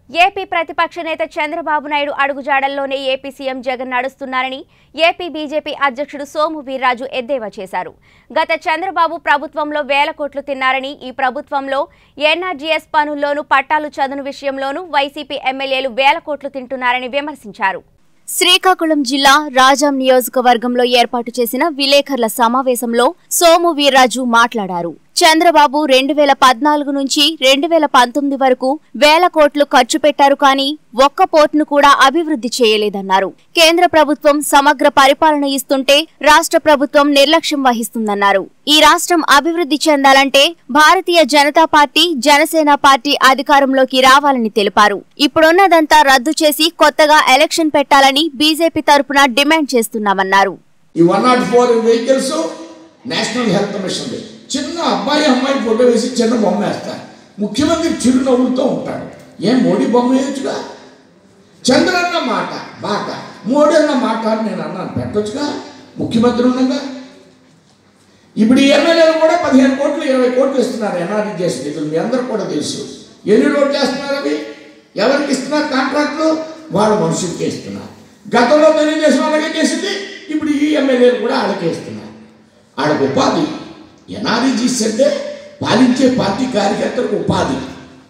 AP ప్రతిపక్ష నేత చంద్రబాబు నాయుడు అడుగుజాడల్లోనే ఏపీ సీఎం జగన్ నడుస్తున్నారని ఏపీ బీజేపీ అధ్యక్షుడు సోము వీర్రాజు ఎద్దేవా చేశారు గత చంద్రబాబు ప్రభుత్వంలో వేల కోట్లు తిన్నారని ఈ ప్రభుత్వంలో ఎన్ఆర్జీఎస్ పనుల్లోనూ పట్టాలు చదును విషయంలోనూ వైసీపీ ఎమ్మెల్యేలు వేల కోట్లు తింటున్నారని విమర్శించారు శ్రీకాకుళం జిల్లా రాజాం నియోజకవర్గంలో ఏర్పాటు చేసిన విలేకరుల సమావేశంలో సోము వీర్రాజు మాట్లాడారు చంద్రబాబు రెండు వేల పద్నాలుగు నుంచి రెండు వేల పంతొమ్మిది వరకు వేల కోట్లు ఖర్చు పెట్టారు కానీ ఒక్క పోర్టును కూడా అభివృద్ధి చేయలేదన్నారు కేంద్ర ప్రభుత్వం సమగ్ర పరిపాలన ఇస్తుంటే రాష్ట్ర ప్రభుత్వం నిర్లక్ష్యం వహిస్తుందన్నారు ఈ రాష్ట్రం అభివృద్ధి చెందాలంటే భారతీయ జనతా పార్టీ జనసేన పార్టీ అధికారంలోకి రావాలని తెలిపారు ఇప్పుడున్నదంతా రద్దు చేసి కొత్తగా ఎలక్షన్ పెట్టాలని బీజేపీ తరపున డిమాండ్ చేస్తున్నామన్నారు ఈ one naught four vehicles national health mission చిన్న అబ్బాయి అమ్మాయి ఫోటో వేసి చిన్న బొమ్మ వేస్తారు ముఖ్యమంత్రి చిరునవ్వులతో ఉంటాడు ఏం మోడీ బొమ్మ వేయచ్చుగా చంద్రన్న మాట మాట మోడీ అన్న మాట అని నేను అన్నాను పెట్టొచ్చుగా ముఖ్యమంత్రి ఉండగా ఇప్పుడు ఈ ఎమ్మెల్యేలు కూడా పదిహేను కోట్లు ఇరవై కోట్లు ఇస్తున్నారు ఎన్ఆర్ఈ చేసి నిధులు మీ అందరూ కూడా తెలుసు ఎన్ని రోడ్లు చేస్తున్నారు అవి ఎవరికి ఇస్తున్నారు కాంట్రాక్టులు వాళ్ళ మనుషులకి ఇస్తున్నారు గతంలో తెలుగుదేశం వాళ్ళకే చేసింది ఇప్పుడు ఈ ఎమ్మెల్యేలు కూడా వాళ్ళకే ఇస్తున్నారు వాళ్ళకి ఉపాధి ఎన్ఆర్ఈజీస్ అంటే పాలించే పార్టీ కార్యకర్తలకు ఉపాధి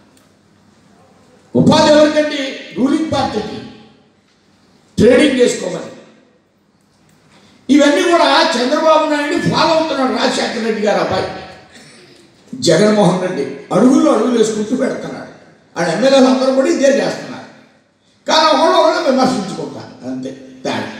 ఉపాధి ఎవరికండి రూలింగ్ పార్టీకి ట్రేడింగ్ చేసుకోమని ఇవన్నీ కూడా చంద్రబాబు నాయుడు ఫాలో అవుతున్నాడు రాజశేఖర రెడ్డి గారు అబ్బాయి జగన్మోహన్ రెడ్డి అడుగులు అడుగులు వేసుకుంటూ పెడుతున్నాడు ఆడ ఎమ్మెల్యేలు అందరూ కూడా ఇదే చేస్తున్నారు కానీ ఒకళ్ళు ఒకళ్ళు విమర్శించుకుంటారు అంతే తేడా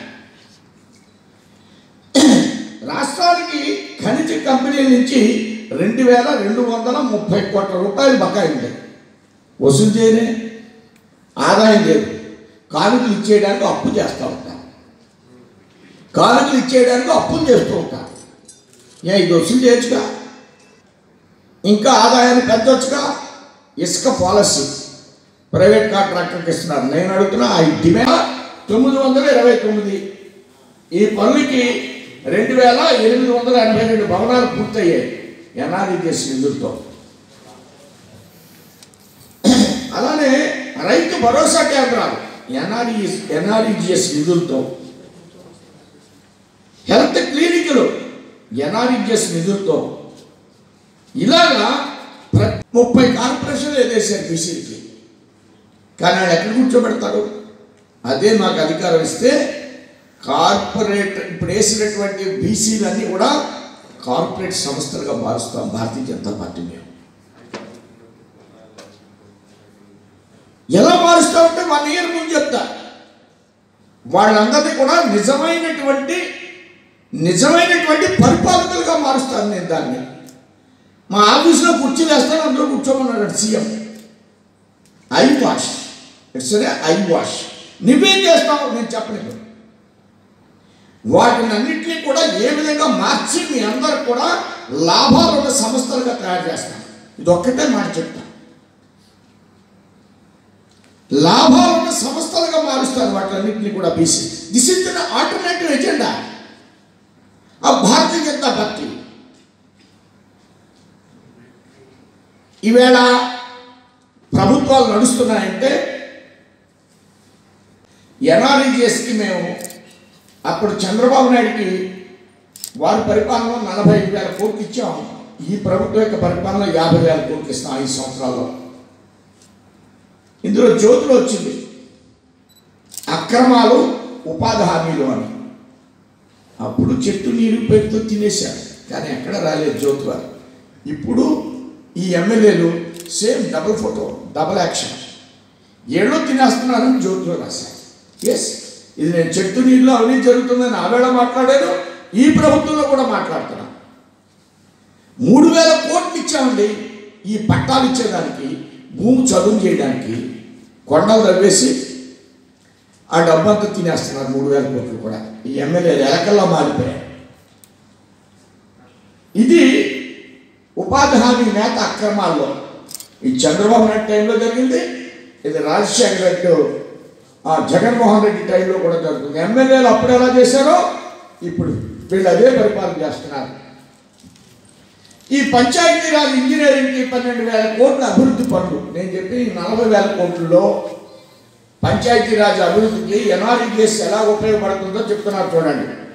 రాష్ట్రానికి ఖనిజ కంపెనీల నుంచి రెండు వేల రెండు వందల ముప్పై కోట్ల రూపాయలు బకాయి ఉంది వసూలు చేయనే ఆదాయం లేదు కానుకలు ఇచ్చేయడానికి అప్పు చేస్తూ ఉంటారు కానుకలు ఇచ్చేయడానికి అప్పులు చేస్తూ ఉంటారు ఏ ఇది వసూలు చేయొచ్చుగా ఇంకా ఆదాయాన్ని పెంచవచ్చుగా ఇసుక పాలసీ ప్రైవేట్ కాంట్రాక్టర్కి ఇస్తున్నారు నేను అడుగుతున్నా ఐ డిమాండ్ తొమ్మిది వందల ఇరవై తొమ్మిది ఈ పనులకి రెండు వేల ఎనిమిది వందల ఎనభై రెండు భవనాలు పూర్తయ్యాయి ఎన్ఆర్ఈజిఎస్ నిధులతో అలానే రైతు భరోసా కేంద్రాలు ఎన్ఆర్ఈ ఎన్ఆర్ఈజిఎస్ నిధులతో హెల్త్ క్లినిక్లు ఎన్ఆర్ఈజిఎస్ నిధులతో ఇలాగా ప్రతి ముప్పై కార్పొరేషన్లు ఎదేశారు బీసీలకి కానీ వాళ్ళు ఎక్కడ కూర్చోబెడతారు అదే మాకు అధికారం ఇస్తే కార్పొరేట్ ఇప్పుడు వేసినటువంటి బీసీలన్నీ కూడా కార్పొరేట్ సంస్థలుగా మారుస్తాం భారతీయ జనతా పార్టీ మేము ఎలా మారుస్తామంటే వన్ ఇయర్ ముందు చెప్తా వాళ్ళందరినీ కూడా నిజమైనటువంటి నిజమైనటువంటి పరిపాలకులుగా మారుస్తాను నేను దాన్ని మా ఆఫీస్లో కుర్చీలు వేస్తాను అందులో కూర్చోమన్నాడు CM eye wash it's eye wash నువ్వేం చేస్తావు నేను చెప్పలేదు వాటిని అన్నింటినీ కూడా ఏ విధంగా మార్చి మీ అందరు కూడా లాభాలు ఉన్న సంస్థలుగా తయారు చేస్తాను ఇది ఒక్కటే మాట చెప్తా లాభాలు ఉన్న సంస్థలుగా మారుస్తారు వాటిలన్నింటినీ కూడా BC this is the alternative agenda ఆ భారతీయ జనతా పార్టీ ఈవేళ ప్రభుత్వాలు నడుస్తున్నాయంటే ఎన్ఆర్ఈజిఎస్కి మేము అప్పుడు చంద్రబాబు నాయుడికి వారి పరిపాలనలో నలభై ఐదు వేల కోట్లు ఇచ్చాం ఈ ప్రభుత్వం యొక్క పరిపాలన యాభై వేల కోట్లు ఇస్తాం ఐదు సంవత్సరాల్లో ఇందులో జ్యోతులు వచ్చింది అక్రమాలు ఉపాధి హామీలు అని అప్పుడు చెట్టు నీరు పెడుతూ తినేశారు కానీ ఎక్కడ రాలేదు జ్యోతి వారు ఇప్పుడు ఈ ఎమ్మెల్యేలు same double photo double action ఏళ్ళు తినేస్తున్నారని జ్యోతిలో రాశారు ఎస్ ఇది నేను చెట్టు నీళ్ళు అవినీతి జరుగుతుందని ఆవేళ మాట్లాడాను ఈ ప్రభుత్వంలో కూడా మాట్లాడుతున్నాను మూడు వేల కోట్లు ఇచ్చామండి ఈ పట్టాలు ఇచ్చేదానికి భూమి చదువు చేయడానికి కొండలు తవ్వేసి ఆ డబ్బంతా తినేస్తున్నారు మూడు వేల కోట్లు కూడా ఈ ఎమ్మెల్యేలు ఎలకల్లా మారిపోయాయి ఇది ఉపాధి హామీ నేత అక్రమాల్లో ఈ చంద్రబాబు నాయుడు టైంలో జరిగింది ఇది రాజశేఖర రెడ్డి ఆ జగన్మోహన్ రెడ్డి టైంలో కూడా జరుగుతుంది ఎమ్మెల్యేలు అప్పుడు ఎలా చేశారో ఇప్పుడు వీళ్ళు అదే పరిపాలన చేస్తున్నారు ఈ పంచాయతీరాజ్ ఇంజనీరింగ్కి పన్నెండు వేల కోట్ల అభివృద్ధి పనులు నేను చెప్పి ఈ నలభై వేల కోట్లలో పంచాయతీరాజ్ అభివృద్ధికి ఎన్ఆర్ఈజిఎస్ ఎలా ఉపయోగపడుతుందో చెప్తున్నారు చూడండి